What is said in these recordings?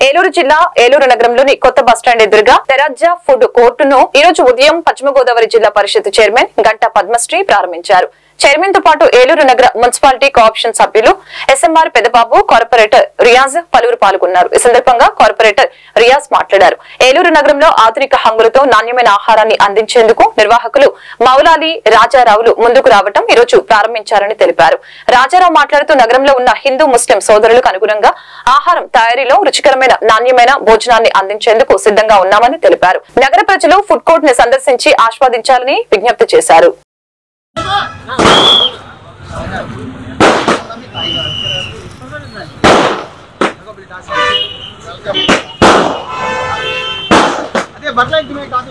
ఏలూరు జిల్లా ఏలూరు నగరంలోని కొత్త బస్టాండ్ ఎదురుగా తెరాజ్జా ఫుడ్ కోర్టును ఈ రోజు ఉదయం పశ్చిమ గోదావరి జిల్లా పరిషత్ చైర్మన్ గంటా పద్మశ్రీ ప్రారంభించారు చైర్మన్ తో పాటు ఏలూరు నగర మున్సిపాలిటీ కోఆప్షన్ సభ్యులు ఎస్ఎంఆర్ పెదబాబు కార్పొరేటర్ రియాజ్ పలువురు పాల్గొన్నారు ఈ సందర్భంగా కార్పొరేటర్ రియాజ్ మాట్లాడారు ఏలూరు నగరంలో ఆధునిక హంగులతో నాణ్యమైన ఆహారాన్ని అందించేందుకు నిర్వాహకులు మౌలాలి రాజారావులు ముందుకు రావడం ఈ రోజు ప్రారంభించారని తెలిపారు రాజారావు మాట్లాడుతూ నగరంలో ఉన్న హిందూ ముస్లిం సోదరులకు అనుగుణంగా ఆహారం తయారీలో రుచికరమైన నాణ్యమైన భోజనాన్ని అందించేందుకు సిద్ధంగా ఉన్నామని తెలిపారు నగర ప్రజలు ఫుడ్ కోర్ట్ ని సందర్శించి ఆస్వాదించాలని విజ్ఞప్తి చేశారు అదే బట్టలు ఇంటిమే కాదు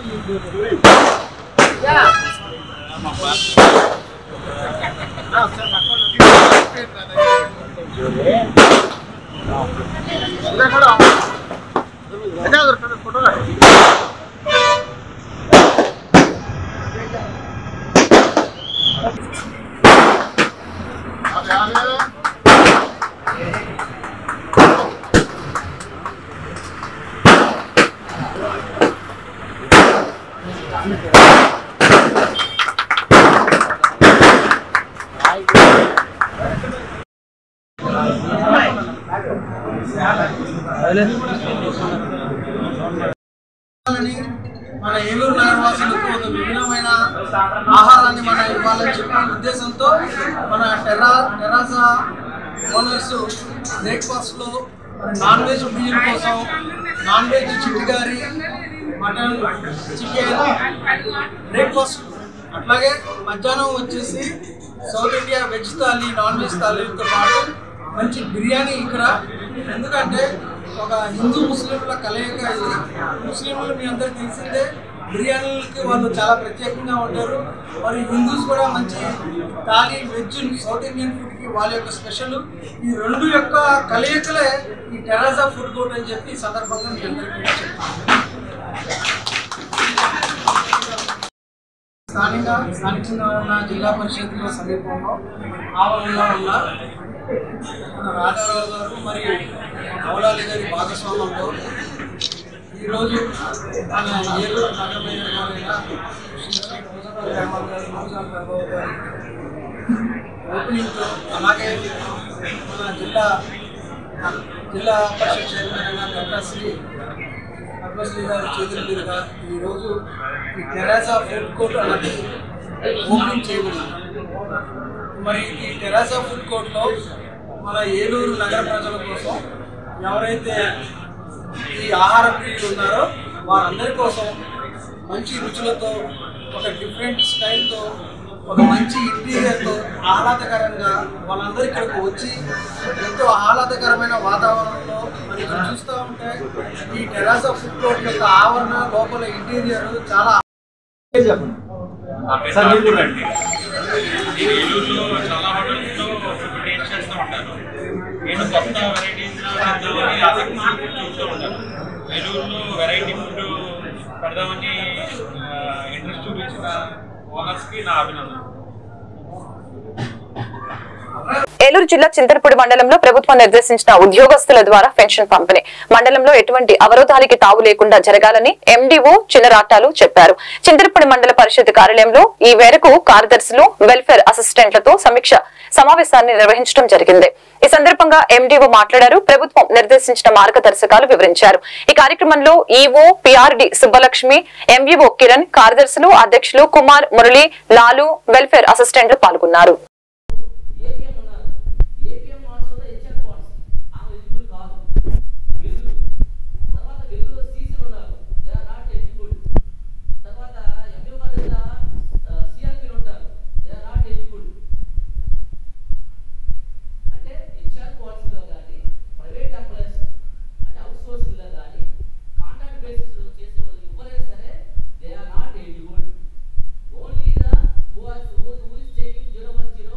ఫోటో అని మన ఏలూరు నగరవాసులకు ఒక విభిన్నమైన ఆహారాన్ని మనం ఇవ్వాలని చెప్పే ఉద్దేశంతో మన టెర్రా టెరాసా ఓనర్స్ బ్రేక్ఫాస్ట్లో నాన్ వెజ్ బియ్యం కోసం నాన్ వెజ్ చిట్టిగారి మటన్ చికెన్ బ్రేక్ఫాస్ట్ అట్లాగే మధ్యాహ్నం వచ్చేసి South India veg thali non veg థాలీతో పాటు మంచి బిర్యానీ ఇక్కడ ఎందుకంటే ఒక హిందూ ముస్లింల కలయిక ఇది ముస్లింలు మీ అందరికి తెలిసిందే బిర్యానీలకి వాళ్ళు చాలా ప్రత్యేకంగా ఉంటారు మరి హిందూస్ కూడా మంచి థాలీ వెజ్ సౌత్ ఇండియన్ ఫుడ్కి వాళ్ళ యొక్క స్పెషల్ ఈ రెండు యొక్క కలయికలే ఈ టెరాజా ఫుడ్ కోర్ట్ అని చెప్పి ఈ సందర్భంగా మీ అందరికీ కూడా చెప్తాను స్థానిక స్థానికంగా ఉన్న జిల్లా పరిషత్లో సమీపంలో ఆవరణలో ఉన్న మన రాజారావు గారు మరియు మౌలాలి గారి భాగస్వామ్యంలో ఈరోజు మన ఏలూరు నగరమైన ఓపెనింగ్తో అలాగే మన జిల్లా జిల్లా పరిషత్ చైర్మన్ అయిన గంటాశ్రీ పద్మశ్రీ గారి చేతుల మీదుగా ఈరోజు ఈ టెరాసా ఫుడ్ కోర్ట్ అనేది ఓపెనింగ్ చేయబడింది మరి ఈ టెరాసా ఫుడ్ కోర్ట్లో మన ఏలూరు నగర ప్రజల కోసం ఎవరైతే ఈ ఆహార ప్రియులు ఉన్నారో వారందరి కోసం మంచి రుచులతో ఒక డిఫరెంట్ స్టైల్తో ఒక మంచి ఇంటీరియర్తో ఆహ్లాదకరంగా వాళ్ళందరూ ఇక్కడికి వచ్చి ఎంతో ఆహ్లాదకరమైన వాతావరణంలో మరి ఇక్కడ చూస్తూ ఉంటే ఈ టెరాసా ఫుడ్ కోర్ట్ యొక్క ఆవరణ లోపల ఇంటీరియర్ చాలా చెప్పండి సార్ మీరు కూడా రండి. నేను ఏలూరులో చాలా హోటల్స్లో ఫుడ్ టేస్ట్ చేస్తూ ఉంటాను నేను కొత్త వెరైటీస్ చేద్దామని ఆసక్తి చూస్తూ ఉంటాను ఏలూరులో వెరైటీ ఫుడ్ పెడదామని ఇంట్రెస్ట్ చూపించిన ఓనర్స్కి నా అభినందన ఏలూరు జిల్లా చింతలపూడి మండలంలో ప్రభుత్వం నిర్దేశించిన ఉద్యోగస్తుల ద్వారా పెన్షన్ పంపిణీ మండలంలో ఎటువంటి అవరోధాలకి తావు లేకుండా జరగాలని ఎండీఓ చిన్నరాటాలు చెప్పారు చింతలపూడి మండల పరిషత్ కార్యాలయంలో ఈ మేరకు కార్యదర్శులు వెల్ఫేర్ అసిస్టెంట్లతో సమీక్ష సమావేశాన్ని నిర్వహించడం జరిగింది ఈ సందర్భంగా ఎండీఓ మాట్లాడారు ప్రభుత్వం నిర్దేశించిన మార్గదర్శకాలు వివరించారు ఈ కార్యక్రమంలో EO PRD Subbalakshmi MEO Kiran కార్యదర్శులు అధ్యక్షులు కుమార్ మురళి లాలు వెల్ఫేర్ అసిస్టెంట్లు పాల్గొన్నారు ఏపీఎం ఉన్నారు ఏపీఎం ఆల్సో హెచ్ఆర్ పాయింట్స్ ఆమె ఎలిజిబుల్ కాదు వెలుగు తర్వాత వెలుగులో సీసీలు ఉన్నారు దే ఆర్ నాట్ ఎలిజిబుల్ తర్వాత ఎంపీ గారి సిఆర్పీలు ఉంటారు దే ఆర్ నాట్ ఎలిజిబుల్ అంటే హెచ్ఆర్ పాలసీలో కానీ ప్రైవేట్ ఎంప్లాయీస్ అంటే అవుట్ సోర్సింగ్లో కానీ కాంట్రాక్ట్ బేసిస్లో చేసే వాళ్ళు ఎవరైనా సరే they are not eligible only the who are who who is taking zero one zero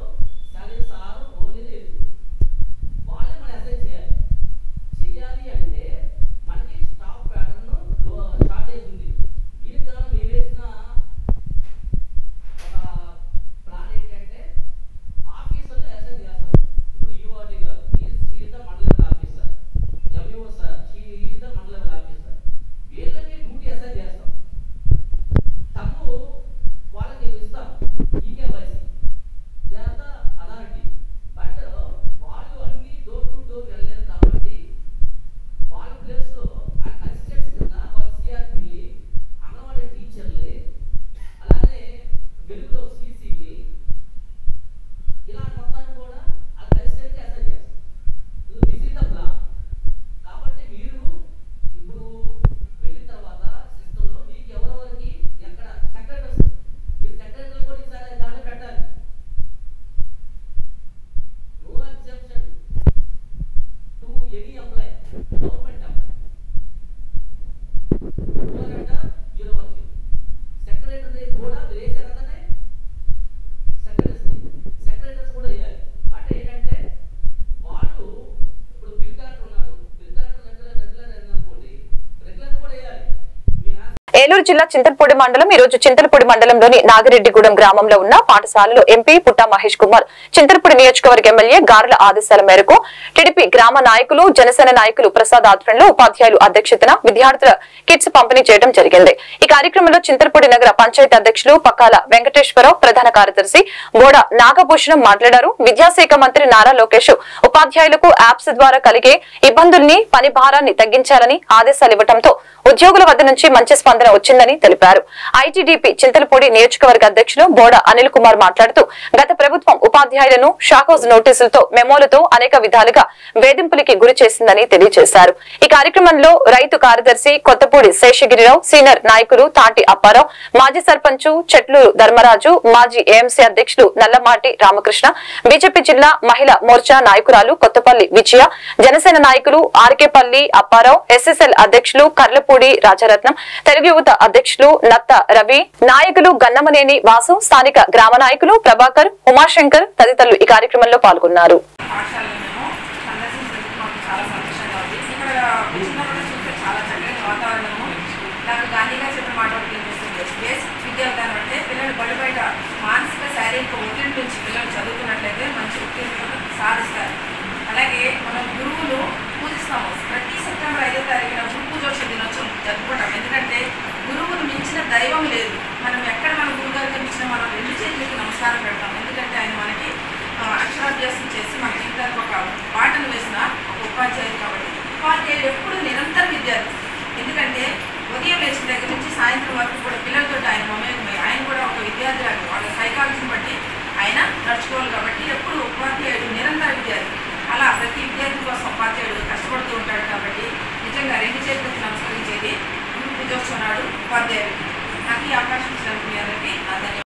Eluru జిల్లా చింతలపూడి మండలం ఈ రోజు చింతలపూడి మండలంలోని నాగిరెడ్డిగూడెం గ్రామంలో ఉన్న పాఠశాలలో ఎంపీ పుట్టా మహేష్ కుమార్ చింతలపూడి నియోజకవర్గ ఎమ్మెల్యే గార్ల ఆదేశాల మేరకు టీడీపీ గ్రామ నాయకులు జనసేన నాయకులు ప్రసాద్ ఆధ్వర్యంలో ఉపాధ్యాయులు అధ్యక్షతన విద్యార్థుల కిట్స్ పంపిణీ చేయడం జరిగింది ఈ కార్యక్రమంలో చింతలపూడి నగర పంచాయతీ అధ్యక్షులు పక్కాల వెంకటేశ్వరరావు ప్రధాన కార్యదర్శి బోడ నాగభూషణం మాట్లాడారు విద్యాశాఖ మంత్రి నారా లోకేష్ ఉపాధ్యాయులకు యాప్స్ ద్వారా కలిగే ఇబ్బందుల్ని పని భారాన్ని తగ్గించాలని ఆదేశాలు ఇవ్వడంతో ఉద్యోగుల వద్ద నుంచి మంచి స్పందన వచ్చిందని తెలిపారు ఐటీడీపీ చింతలపూడి నియోజకవర్గ అధ్యక్షులు బోడ అనిల్ కుమార్ మాట్లాడుతూ గత ప్రభుత్వం ఉపాధ్యాయులను షాకోజ్ నోటీసులతో మెమోలతో అనేక విధాలుగా వేధింపులకి గురి చేసిందని తెలియజేశారు ఈ కార్యక్రమంలో రైతు కార్యదర్శి కొత్తపూడి శేషగిరిరావు సీనియర్ నాయకులు తాటి అప్పారావు మాజీ సర్పంచ్ చెట్లూరు ధర్మరాజు మాజీ ఏఎంసీ అధ్యక్షులు నల్లమాటి రామకృష్ణ బీజేపీ జిల్లా మహిళా మోర్చా నాయకురాలు కొత్తపల్లి విజయ జనసేన నాయకులు ఆర్కేపల్లి అప్పారావు ఎస్ఎస్ఎల్ అధ్యక్షులు కర్లపూడి రాజరత్నం తెలుగు యువత అధ్యక్షులు నత్త రవి నాయకులు గన్నమనేని వాసు స్థానిక గ్రామ నాయకులు ప్రభాకర్ ఉమాశంకర్ తదితరులు ఈ కార్యక్రమంలో పాల్గొన్నారు పాఠశాలను సందర్శించినందుకు మాకు చాలా సంతోషంగా ఉంది ఇక్కడ చిన్నప్పుడు చూస్తే చాలా చక్కని వాతావరణము నాకు గాంధీ గారు చెప్పిన మాట ఒకటి వినిపిస్తుంది బేసిక్ విద్య విధానం అంటే పిల్లలు బడి బయట మానసిక శారీరక ఒత్తిడి నుంచి పిల్లలు చదువుకున్నట్లయితే మంచి ఉత్తీర్ణతను సాధిస్తారు అలాగే మనం గురువులు పూజిస్తాము ప్రతి సెప్టెంబర్ ఐదో తారీఖున గురు పూజోత్సవ దినోత్సవం జరుపుకుంటాం ఎందుకంటే గురువును మించిన దైవం లేదు మనం ఎక్కడ మన గురువు గారు కనిపించినా మనం రెండు చేతులకి నమస్కారం పెడతాం ఎందుకంటే ఆయన మనకి ఆ, అక్షరాభ్యాసం చేసి మన జీవితానికి ఒక బాటను వేసిన ఒక ఉపాధ్యాయుడు కాబట్టి ఉపాధ్యాయుడు ఎప్పుడు నిరంతర విద్యార్థి ఎందుకంటే ఉదయం లేచిన దగ్గర నుంచి సాయంత్రం వరకు కూడా పిల్లలతో ఆయన మమేకమై ఆయన కూడా ఒక విద్యార్థి లాగా వాళ్ళ సైకాలజీని బట్టి ఆయన నడుచుకోవాలి కాబట్టి ఎప్పుడు ఉపాధ్యాయుడు నిరంతర విద్యార్థి అలా ప్రతి విద్యార్థి కోసం ఉపాధ్యాయుడు కష్టపడుతూ ఉంటాడు కాబట్టి నిజంగా రెండు చేతులకి నమస్కరించేది గురు పూజోత్సవం నాడు ఉపాధ్యాయుడు నాకు ఈ అవకాశం ఇచ్చినందుకు మీ అందరికీ నా ధన్యవాదాలు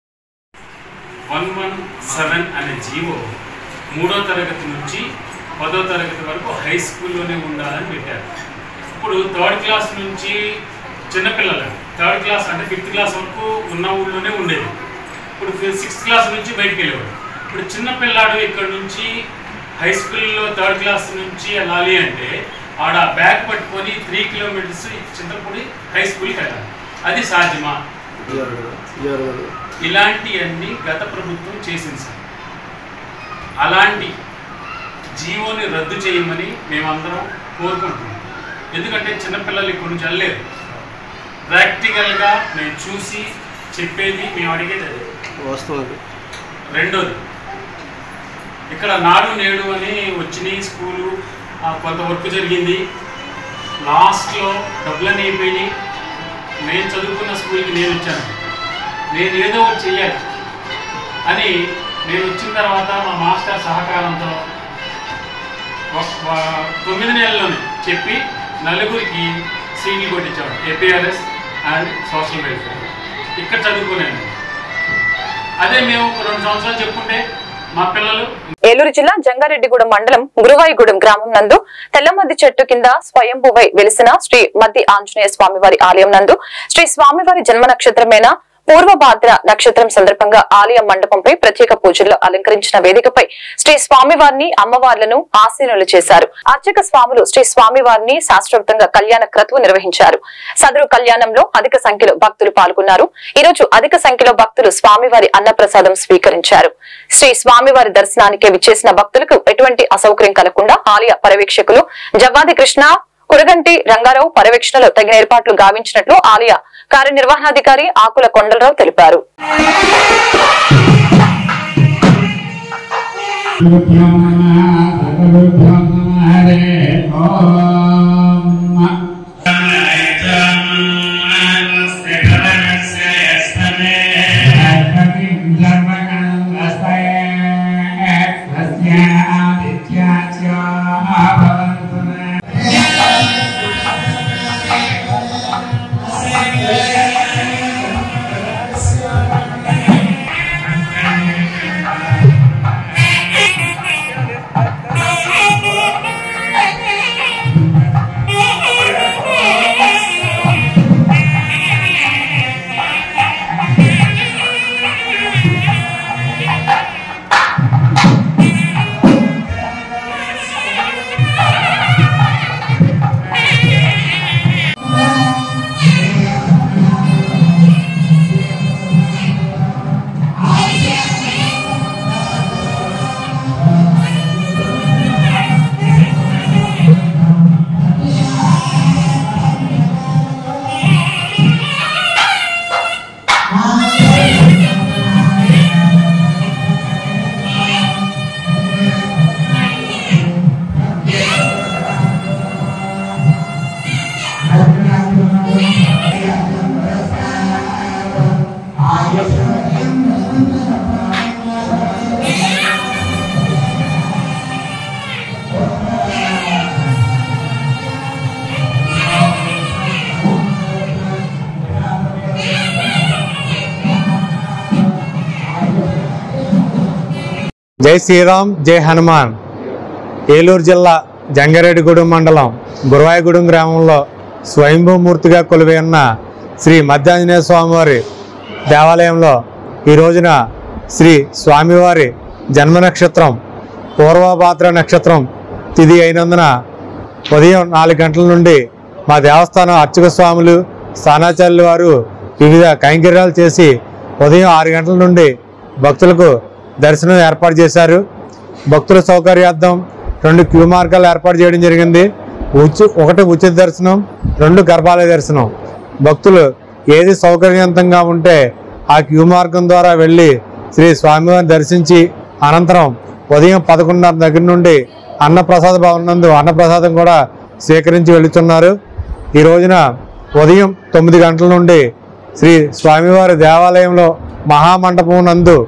వన్ వన్ సెవెన్ అనే జీవో మూడో తరగతి నుంచి పదో తరగతి వరకు హై స్కూల్లోనే ఉండాలని పెట్టారు ఇప్పుడు థర్డ్ క్లాస్ నుంచి చిన్నపిల్లలు థర్డ్ క్లాస్ అంటే ఫిఫ్త్ క్లాస్ వరకు ఉన్న ఊళ్ళోనే ఉండేది ఇప్పుడు సిక్స్త్ క్లాస్ నుంచి బయటికి వెళ్ళేవాడు ఇప్పుడు చిన్న పిల్లాడు ఇక్కడ నుంచి హై స్కూల్లో థర్డ్ క్లాస్ నుంచి వెళ్ళాలి అంటే ఆడ బ్యాగ్ పట్టుకొని త్రీ కిలోమీటర్స్ చింతపూడి హై స్కూల్కి వెళ్ళాలి అది సాధ్యమా ఇలాంటివన్నీ గత ప్రభుత్వం చేసింది సార్ అలాంటి జీవోని రద్దు చేయమని మేమందరం కోరుకుంటున్నాం ఎందుకంటే చిన్నపిల్లలు ఇక్కడ నుంచి వెళ్ళలేరు ప్రాక్టికల్గా మేము చూసి చెప్పేది మేము అడిగేది అదే వాస్తవం రెండోది ఇక్కడ నాడు నేడు అని వచ్చినాయి స్కూలు ఆ, కొంత వర్క్ జరిగింది లాస్ట్లో డబ్బులన్నీ అయిపోయినాయి నేను చదువుకున్న స్కూల్కి నేను వచ్చాను నేను ఏదో ఒకటి చెయ్యాలి అని నేను వచ్చిన తర్వాత మా మాస్టర్ సహకారంతో ఒక- ఒక తొమ్మిది నెలల్లోనే చెప్పి నలుగురికి సీట్లు కొట్టించాడు ఏపీఆర్ఎస్ అండ్ సోషల్ వెల్ఫేర్ ఇక్కడ చదువుకున్నాను అదే మేము ఒక రెండు సంవత్సరాలు చెప్పుకుంటే మా పిల్లలు ఏలూరు జిల్లా జంగారెడ్డిగూడెం మండలం గురువాయిగూడెం గ్రామం నందు తెల్లమద్ది చెట్టు కింద స్వయంభువై వెలిసిన శ్రీ మద్ది ఆంజనేయ స్వామివారి ఆలయం నందు శ్రీ స్వామివారి జన్మ నక్షత్రమైన పూర్వభాద్ర నక్షత్రం సందర్భంగా ఆలయ మండపంపై ప్రత్యేక పూజల్లో అలంకరించిన వేదికపై శ్రీ స్వామివారిని అమ్మవార్లను ఆసీనులు చేశారు అర్చక స్వాములు శ్రీ స్వామివారిని శాస్త్రోక్తంగా కళ్యాణ క్రతువు నిర్వహించారు సదరు కళ్యాణంలో అధిక సంఖ్యలో భక్తులు పాల్గొన్నారు ఈ రోజు అధిక సంఖ్యలో భక్తులు స్వామివారి అన్నప్రసాదం స్వీకరించారు శ్రీ స్వామివారి దర్శనానికి విచ్చేసిన భక్తులకు ఎటువంటి అసౌకర్యం కలగకుండా ఆలయ పర్యవేక్షకులు జవ్వాది కృష్ణ కురగంటి రంగారావు పర్యవేక్షణలో తగిన ఏర్పాట్లు గావించినట్లు ఆలయ కార్యనిర్వహణాధికారి ఆకుల కొండలరావు తెలిపారు Thank you. జై శ్రీరామ్ జై హనుమాన్ ఏలూరు జిల్లా జంగారెడ్డిగూడెం మండలం గురవాయగూడెం గ్రామంలో స్వయంభూమూర్తిగా కొలువై ఉన్న శ్రీ మధ్యాంజనేయ స్వామివారి దేవాలయంలో ఈ రోజున శ్రీ స్వామివారి జన్మ నక్షత్రం పూర్వభాద్ర నక్షత్రం తిథి అయినందున ఉదయం నాలుగు గంటల నుండి మా దేవస్థానం అర్చక స్వాములు స్థానాచార్యుల వారు వివిధ కైంకర్యాలు చేసి ఉదయం ఆరు గంటల నుండి భక్తులకు దర్శనం ఏర్పాటు చేశారు భక్తుల సౌకర్యార్థం రెండు క్యూ మార్గాలు ఏర్పాటు చేయడం జరిగింది ఉచి ఒకటి ఉచిత దర్శనం రెండు గర్భాలయ దర్శనం భక్తులు ఏది సౌకర్యవంతంగా ఉంటే ఆ క్యూ మార్గం ద్వారా వెళ్ళి శ్రీ స్వామివారిని దర్శించి అనంతరం ఉదయం పదకొండున్నర దగ్గర నుండి అన్నప్రసాద భవనం నందు అన్నప్రసాదం కూడా స్వీకరించి వెళుతున్నారు ఈ రోజున ఉదయం తొమ్మిది గంటల నుండి శ్రీ స్వామివారి దేవాలయంలో మహామండపం నందు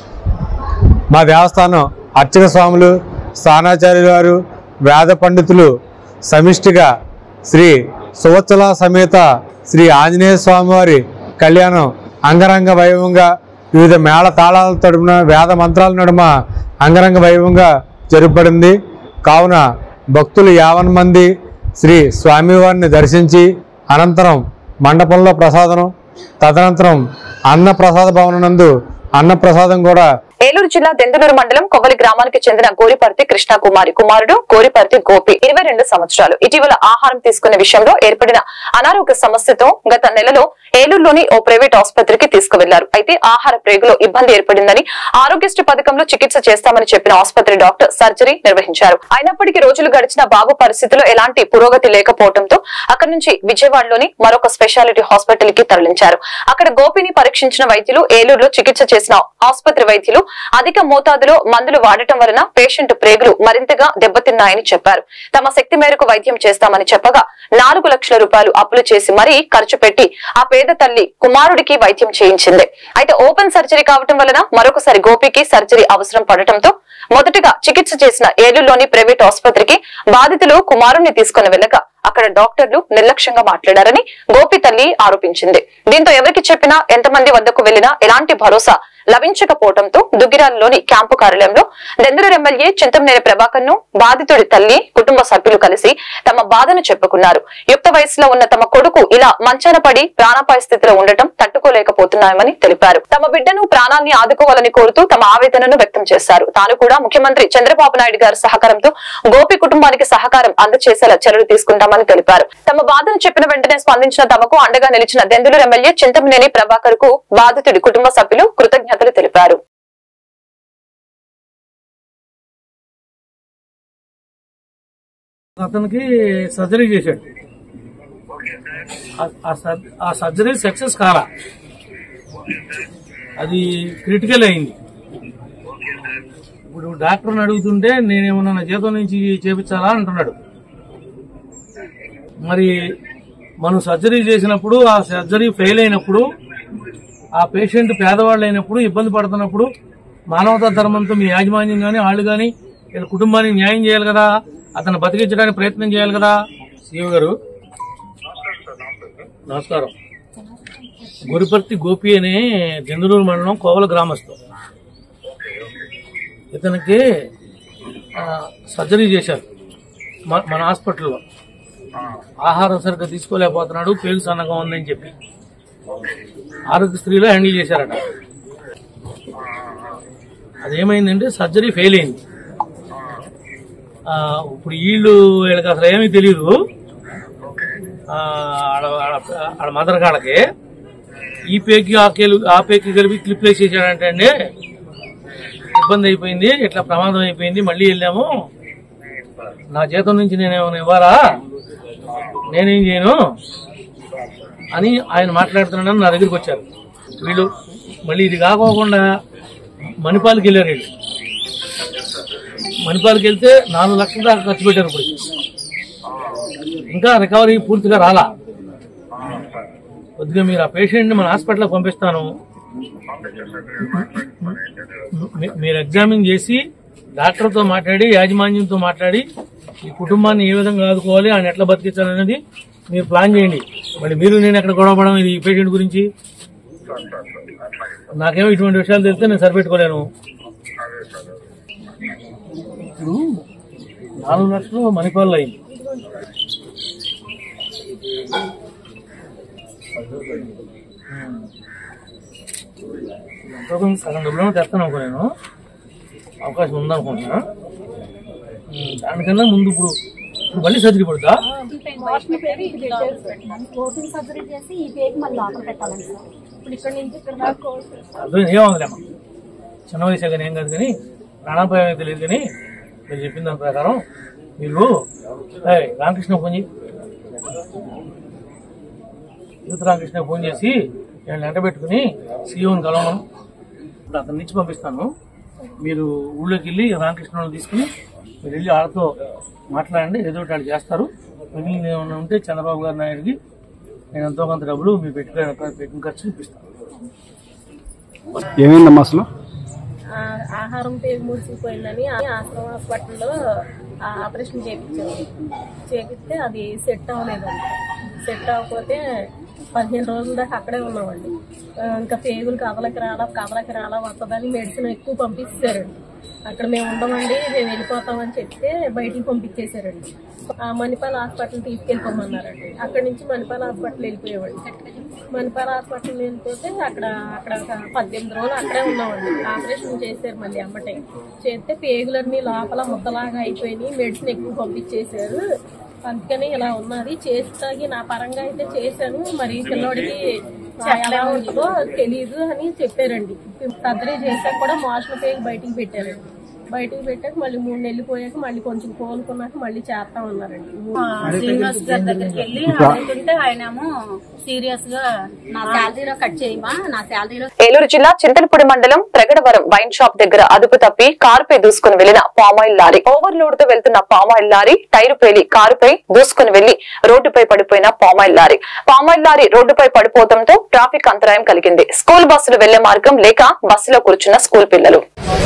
మా దేవస్థానం అర్చక స్వాములు స్థానాచార్యుల వారు వేద పండితులు సమిష్టిగా శ్రీ సువత్సల సమేత శ్రీ ఆంజనేయ స్వామివారి కళ్యాణం అంగరంగ వైభవంగా వివిధ మేళ తాళాల తడుపున వేద మంత్రాల నడుమ అంగరంగ వైభవంగా జరుపబడింది కావున భక్తులు యావన్ మంది శ్రీ స్వామివారిని దర్శించి అనంతరం మండపంలో ప్రసాదం తదనంతరం అన్న ప్రసాద భవనం నందు అన్న ప్రసాదం కూడా ఏలూరు జిల్లా దెందులూరు మండలం కొవ్వలి గ్రామానికి చెందిన గోరిపర్తి కృష్ణకుమారి కుమారుడు గోరిపర్తి గోపి ఇరవై రెండు సంవత్సరాలు ఇటీవల ఆహారం తీసుకునే విషయంలో ఏర్పడిన అనారోగ్య సమస్యతో గత నెలలో ఏలూరులోని ఓ ప్రైవేట్ ఆసుపత్రికి తీసుకువెళ్లారు అయితే ఆహార ప్రేగులో ఇబ్బంది ఏర్పడిందని ఆరోగ్యశ్రీ పథకంలో చికిత్స చేస్తామని చెప్పిన ఆసుపత్రి డాక్టర్ సర్జరీ నిర్వహించారు అయినప్పటికీ రోజులు గడిచిన బాబు పరిస్థితిలో ఎలాంటి పురోగతి లేకపోవడంతో అక్కడి నుంచి విజయవాడలోని మరొక స్పెషాలిటీ హాస్పిటల్ కి తరలించారు అక్కడ గోపిని పరీక్షించిన వైద్యులు ఏలూరులో చికిత్స చేసిన ఆసుపత్రి వైద్యులు అధిక మోతాదులో మందులు వాడటం వలన పేషెంట్ ప్రేగులు మరింతగా దెబ్బతిన్నాయని చెప్పారు తమ శక్తి మేరకు వైద్యం చేస్తామని చెప్పగా నాలుగు లక్షల రూపాయలు అప్పులు చేసి మరీ ఖర్చు పెట్టి ఆ పేద తల్లి కుమారుడికి వైద్యం చేయించింది అయితే ఓపెన్ సర్జరీ కావటం వలన మరొకసారి గోపికి సర్జరీ అవసరం పడటంతో మొదటగా చికిత్స చేసిన ఏలూరులోని ప్రైవేట్ ఆసుపత్రికి బాధితులు కుమారుణ్ణి తీసుకుని వెళ్ళగా అక్కడ డాక్టర్లు నిర్లక్ష్యంగా మాట్లాడారని గోపి తల్లి ఆరోపించింది దీంతో ఎవరికి చెప్పినా ఎంతమంది వద్దకు వెళ్లినా ఎలాంటి భరోసా లభించకపోవడంతో దుగ్గిరాలలోని క్యాంపు కార్యాలయంలో దెందులూరు ఎమ్మెల్యే చింతమనేని ప్రభాకర్ ను బాధితుడి తల్లి కుటుంబ సభ్యులు కలిసి తమ బాధను చెప్పుకున్నారు యుక్త వయసులో ఉన్న తమ కొడుకు ఇలా మంచాన పడి ప్రాణాపాయ స్థితిలో ఉండటం తట్టుకోలేకపోతున్నామని తెలిపారు తమ బిడ్డను ప్రాణాన్ని ఆదుకోవాలని కోరుతూ తమ ఆవేదనను వ్యక్తం చేశారు తాను కూడా ముఖ్యమంత్రి చంద్రబాబు నాయుడు గారి సహకారంతో గోపి కుటుంబానికి సహకారం అందజేసేలా చర్యలు తీసుకుంటామని తెలిపారు తమ బాధను చెప్పిన వెంటనే స్పందించిన తమకు అండగా నిలిచిన దెందులూరు ఎమ్మెల్యే చింతమనేని ప్రభాకర్ కు బాధితుడి కుటుంబ సభ్యులు కృతజ్ఞతలు తెలిపారు అతనికి సర్జరీ చేశాడు ఆ- ఆ సర్- ఆ సర్జరీ సక్సెస్ కాలా అది క్రిటికల్ అయింది ఇప్పుడు డాక్టర్ని అడుగుతుంటే నేనేమన్నా నా జీతం నుంచి చేపించాలా అంటున్నాడు మరి మనం సర్జరీ చేసినప్పుడు ఆ సర్జరీ ఫెయిల్ అయినప్పుడు ఆ పేషెంట్ పేదవాళ్ళు అయినప్పుడు ఇబ్బంది పడుతున్నప్పుడు మానవతా ధర్మంతో మీ యాజమాన్యం కానీ వాళ్ళు కానీ వీళ్ళ కుటుంబానికి న్యాయం చేయాలి కదా అతను బతికించడానికి ప్రయత్నం చేయాలి కదా శివ గారు నమస్కారం గురిపర్తి గోపి అనే జందులూరు మండలం కోవల గ్రామస్తు ఇతనికి ఆ, సర్జరీ చేశారు మ- మన హాస్పిటల్లో ఆహారం సరిగ్గా తీసుకోలేకపోతున్నాడు పేరు సన్నగా ఉందని చెప్పి ఆరోగ్యశ్రీలో హ్యాండిల్ చేశారట అదేమైందంటే సర్జరీ ఫెయిల్ అయింది ఆ, ఇప్పుడు వీళ్ళు వీళ్ళకి అసలు ఏమీ తెలియదు ఆ, ఆడ ఆడ- ఆడ మదర్ కాళ్ళకి ఈ పేకి ఆ కేలు ఆ పేకి కలిపి క్లిప్ వేసేసాడంటే అండి ఇబ్బంది అయిపోయింది ఇట్లా ప్రమాదం అయిపోయింది మళ్ళీ వెళ్ళాము నా జీతం నుంచి నేనేమైనా ఇవ్వాలా నేనేం చేయను అని ఆయన మాట్లాడుతున్నాడని నా దగ్గరికి వచ్చారు వీళ్ళు మళ్ళీ ఇది కాకోకుండా మణిపాల్కి వెళ్ళారు వీళ్ళు మణిపాల్కి వెళ్తే నాలుగు లక్షల దాకా ఖర్చు పెట్టారు ఇప్పుడు ఇంకా రికవరీ పూర్తిగా రాలా కొద్దిగా మీరు ఆ పేషెంట్ని మన హాస్పిటల్కి పంపిస్తాను మీ- మీరు ఎగ్జామిన్ చేసి డాక్టర్తో మాట్లాడి యాజమాన్యంతో మాట్లాడి ఈ కుటుంబాన్ని ఏ విధంగా ఆదుకోవాలి ఆయన ఎట్లా బతికించాలనేది మీరు ప్లాన్ చేయండి మళ్ళీ మీరు నేను ఎక్కడ గొడవపడడం ఇది ఈ పేషెంట్ గురించి నాకేమో ఇటువంటి విషయాలు తెలిస్తే నేను సరిపెట్టుకోలేను ఇప్పుడు నాలుగు లక్షలు మణిపాల్లో అయింది ఎంతో కొంత సగం డబ్బులు తెస్తాను అనుకో నేను అవకాశం ఉందనుకుంటున్నా ఉమ్, దానికన్నా ముందు ఇప్పుడు ఇప్పుడు మళ్ళీ సర్జరీ పడుతుందా ఓపెన్ సర్జరీ చేసి ఈ పేరు మళ్ళీ లోపల పెట్టాలండి సార్ ఇప్పుడు ఇక్కడ నుంచి ఇక్కడ దాకా అర్థం ఏమవుతుందమ్మా చిన్న వయసే కానీ ఏం కాదు కానీ ప్రాణాపాయం అయితే తెలియదు కానీ మీరు చెప్పిన దాని ప్రకారం మీరు ఏయ్, రామకృష్ణ ఫోన్ చేయి యూత్ రామకృష్ణ ఫోన్ చేసి నేను వెంట పెట్టుకుని సీఎంని కలవను ఇప్పుడు అతని నుంచి పంపిస్తాను మీరు ఊళ్ళోకి వెళ్ళి రామకృష్ణను తీసుకుని మీరు వెళ్ళి వాళ్ళతో మాట్లాడండి ఏదో ఒకటి వాళ్ళు చేస్తారు మిగిలిన ఏమైనా ఉంటే చంద్రబాబు గారి నాయుడికి నేను ఎంతో కొంత డబ్బులు మీ పెట్టుకుని పెట్టిన ఖర్చు చూపిస్తాను ఏమైందమ్మా అసలు ఆ, ఆహారం పేరు ముడిచిపోయిందని ఆశ్రమ హాస్పిటల్లో ఆ ఆపరేషన్ చేయించారు చేపిస్తే అది సెట్ అవ్వలేదండి సెట్ అవ్వకపోతే పదిహేను రోజుల దాకా అక్కడే ఉన్నామండి ఆ, ఇంకా పేగులు కదలకి రాలా కదలకి రాలా వస్తుందని మెడిసిన్ ఎక్కువ పంపిస్తారండి అక్కడ మేము ఉండమండి మేము వెళ్ళిపోతామని చెప్తే బయటికి పంపించేశారండి ఆ మణిపాల్ హాస్పిటల్ తీసుకెళ్ళిపోమన్నారండి అక్కడి నుంచి మణిపాల్ హాస్పిటల్ వెళ్ళిపోయేవాడి మణిపాల్ హాస్పిటల్ వెళ్ళిపోతే అక్కడ అక్కడ ఒక పద్దెనిమిది రోజులు అక్కడే ఉన్నామండి ఆపరేషన్ చేశారు మళ్ళీ అమ్మటే చేస్తే పేగులన్నీ లోపల ముద్దలాగా అయిపోయినాయి మెడిసిన్ ఎక్కువ పంపించేశారు అందుకని ఇలా ఉన్నది చేస్తాగి నా పరంగా అయితే చేశాను మరి పిల్లోడికి ఎలా ఉంటుందో తెలియదు అని చెప్పారండి సర్జరీ చేశాక కూడా మోషన్ పేగి బయటికి పెట్టారండి బయటికి పెట్టాక మళ్ళీ మూడు నెలలు పోయాక మళ్ళీ కొంచెం కోలుకున్నాక మళ్ళీ చేస్తా ఉన్నారండి శ్రీనివాస్ గారి దగ్గరికి వెళ్ళి అడుగుతుంటే ఆయనేమో సీరియస్ గా నా శాలరీలో కట్ చేయమా నా శాలరీలో ఏలూరు జిల్లా చింతలపూడి మండలం ప్రగడవరం వైన్ షాప్ దగ్గర అదుపు తప్పి కారుపై దూసుకుని వెళ్లిన పామాయిల్ లారీ ఓవర్లోడ్ తో వెళ్తున్న పామాయిల్ లారీ టైరు పేలి కారుపై దూసుకుని వెళ్లి రోడ్డుపై పడిపోయిన పామాయిల్ లారీ పామాయిల్ లారీ రోడ్డుపై పడిపోవడంతో ట్రాఫిక్ అంతరాయం కలిగింది స్కూల్ బస్సులు వెళ్లే మార్గం లేక బస్సులో కూర్చున్న స్కూల్ పిల్లలు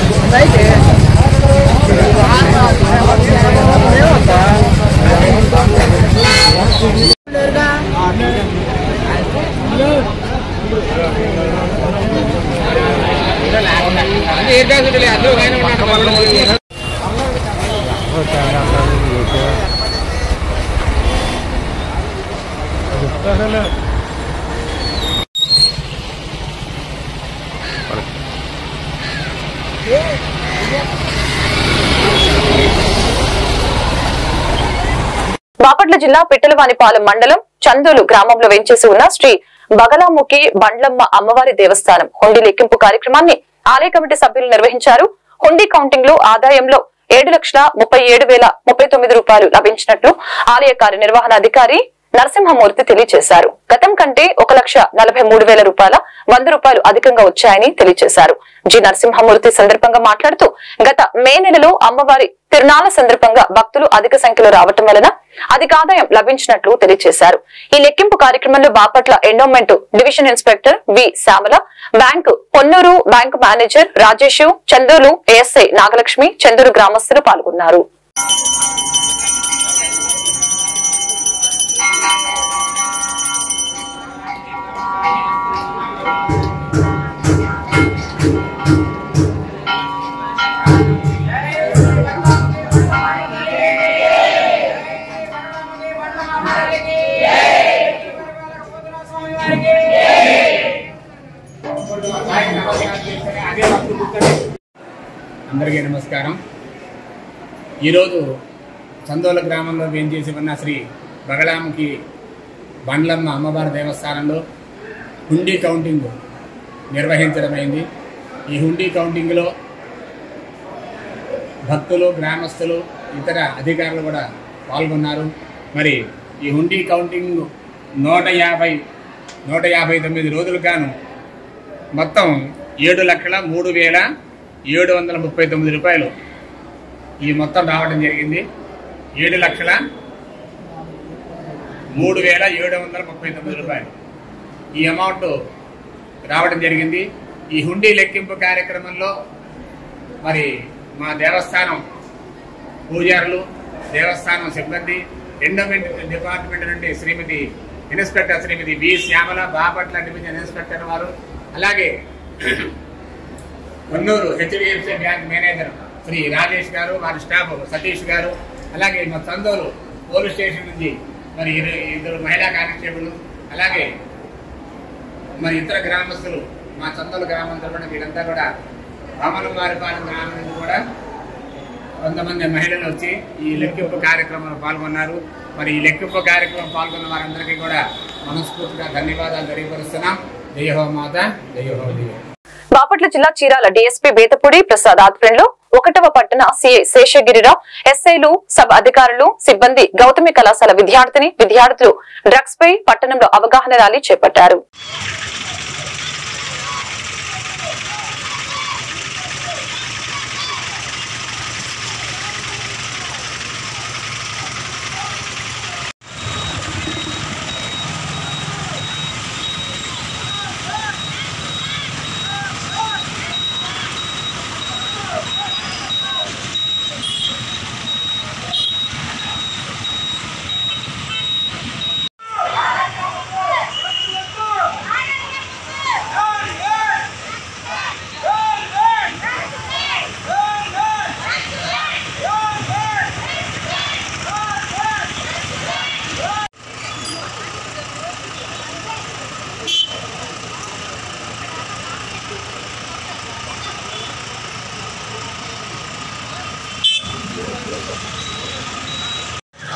బాపట్ల జిల్లా పిట్టలవానిపాలెం మండలం చందోలు గ్రామంలో వెంచేసి ఉన్న శ్రీ బగలాముఖి బండ్లమ్మ అమ్మవారి దేవస్థానం హుండీ లెక్కింపు కార్యక్రమాన్ని ఆలయ కమిటీ సభ్యులు నిర్వహించారు హుండీ కౌంటింగ్ లో ఆదాయంలో ఏడు లక్షల ముప్పై ఏడు వేల ముప్పై తొమ్మిది రూపాయలు లభించినట్లు ఆలయ కార్యనిర్వహణాధికారి నరసింహమూర్తి తెలియజేశారు గతం కంటే ఒక లక్ష నలభై మూడు వేల రూపాయల వంద రూపాయలు అధికంగా వచ్చాయని తెలియజేశారు జి నరసింహమూర్తి సందర్భంగా మాట్లాడుతూ గత మే నెలలో అమ్మవారి తిరునాళ్ల సందర్భంగా భక్తులు అధిక సంఖ్యలో రావటం వలన అధిక ఆదాయం లభించినట్లు తెలియజేశారు ఈ లెక్కింపు కార్యక్రమంలో Bapatla endowment division inspector V Shyamala bank Ponnuru bank manager Rajesh Chanduru ASI Nagalakshmi Chanduru గ్రామస్తులు పాల్గొన్నారు అందరికీ నమస్కారం ఈరోజు చందోల గ్రామంలో వేంచేసి ఉన్న శ్రీ బగళాముఖి బండ్లమ్మ అమ్మవారి దేవస్థానంలో హుండీ కౌంటింగ్ నిర్వహించడమైంది ఈ హుండీ కౌంటింగ్లో భక్తులు గ్రామస్తులు ఇతర అధికారులు కూడా పాల్గొన్నారు మరి ఈ హుండీ కౌంటింగ్ నూట యాభై నూట యాభై తొమ్మిది రోజులు గాను మొత్తం ఏడు లక్షల మూడు వేల ఏడు వందల ముప్పై తొమ్మిది రూపాయలు ఈ మొత్తం రావడం జరిగింది ఏడు లక్షల మూడు వేల ఏడు వందల ముప్పై తొమ్మిది రూపాయలు ఈ అమౌంట్ రావడం జరిగింది ఈ హుండీ లెక్కింపు కార్యక్రమంలో మరి మా దేవస్థానం పూజారులు దేవస్థానం సిబ్బంది ఎండోమెంట్ డిపార్ట్మెంట్ నుండి Shrimati inspector Shrimati V Shyamala Bapatla division inspector వారు అలాగే Konnuru HDFC bank manager Shri Rajesh గారు వారి స్టాఫ్ సతీష్ గారు అలాగే మా చందోలు పోలీస్ స్టేషన్ నుంచి మరి ఇరు- ఇద్దరు మహిళా కానిస్టేబుల్ అలాగే మరి ఇతర గ్రామస్తులు మా చందోలు గ్రామం తరపున వీరంతా కూడా రామలం వారిపాలెం గ్రామం నుంచి కూడా కొంతమంది మహిళలు వచ్చి ఈ లెక్కింపు కార్యక్రమంలో పాల్గొన్నారు మరి ఈ లెక్కింపు కార్యక్రమం పాల్గొన్న వారందరికీ కూడా మనస్ఫూర్తిగా ధన్యవాదాలు తెలియపరుస్తున్నాం జయహో మాత జయహో దేవ బాపట్ల జిల్లా చీరాల డీఎస్పీ బేతపూడి ప్రసాద్ ఆధ్వర్యంలో ఒకటవ పట్టణ సిఐ శేషగిరిరావు ఎస్ఐలు సబ్ అధికారులు సిబ్బంది గౌతమి కళాశాల విద్యార్థిని విద్యార్థులు డ్రగ్స్ పై పట్టణంలో అవగాహన ర్యాలీ చేపట్టారు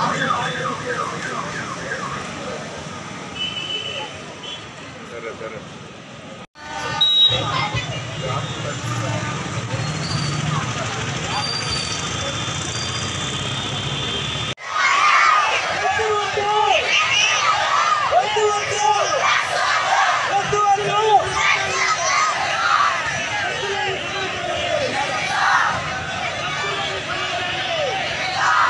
సరే సరే